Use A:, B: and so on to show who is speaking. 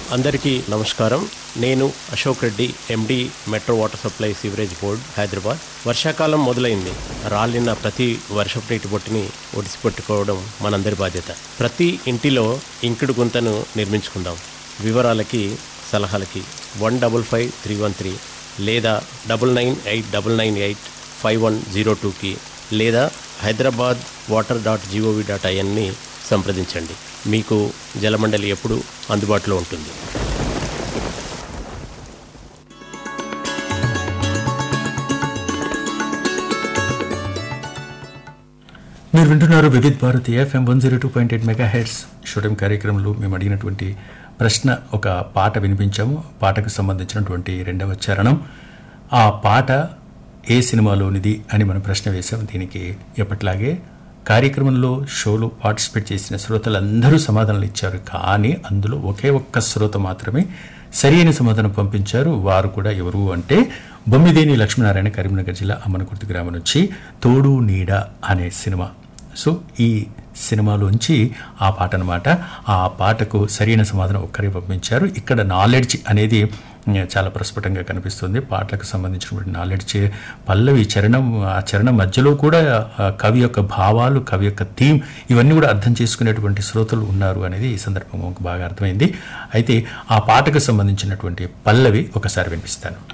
A: అందరికీ నమస్కారం నేను Ashok Reddy MD metro water supply sewerage board Hyderabad వర్షాకాలం మొదలైంది రాలిన ప్రతి వర్షపు నీటి బొట్టుని ఒడిసి పట్టుకోవడం మనందరి బాధ్యత ప్రతి ఇంటిలో ఇంకుడు గుంతను నిర్మించుకుందాం వివరాలకి సలహాలకి one double five three one three లేదా double nine eight double nine eight five one zero టూకి లేదా Hyderabad water dot GOV dot ఐఎన్ని సంప్రదించండి మీకు జలమండలి ఎప్పుడు అందుబాటులో ఉంటుంది
B: మీరు వింటున్నారు Vividh Bharati FM one zero two point eight mega hits షూటిం కార్యక్రమంలో మేము అడిగినటువంటి ప్రశ్న ఒక పాట వినిపించాము పాటకు సంబంధించినటువంటి రెండవ చరణం ఆ పాట ఏ సినిమాలోనిది అని మనం ప్రశ్న వేశాం దీనికి ఎప్పట్లాగే కార్యక్రమంలో షోలో పార్టిసిపేట్ చేసిన శ్రోతలందరూ సమాధానాలు ఇచ్చారు కానీ అందులో ఒకే ఒక్క శ్రోత మాత్రమే సరైన సమాధానం పంపించారు వారు కూడా ఎవరు అంటే బొమ్మిదేని లక్ష్మీనారాయణ కరీంనగర్ జిల్లా అమ్మనకుర్తి గ్రామం నుంచి తోడు నీడ అనే సినిమా సో ఈ సినిమాలోంచి ఆ పాట అనమాట ఆ పాటకు సరైన సమాధానం ఒక్కరే పంపించారు ఇక్కడ నాలెడ్జ్ అనేది ఉమ్, చాలా ప్రస్ఫుటంగా కనిపిస్తుంది పాటలకు సంబంధించినటువంటి నాలెడ్జ్ పల్లవి చరణం ఆ చరణం మధ్యలో కూడా ఆ కవి యొక్క భావాలు కవి యొక్క థీమ్ ఇవన్నీ కూడా అర్థం చేసుకునేటువంటి శ్రోతలు ఉన్నారు అనేది ఈ సందర్భంగా మాకు బాగా అర్థమైంది అయితే ఆ పాటకు సంబంధించినటువంటి పల్లవి ఒకసారి వినిపిస్తాను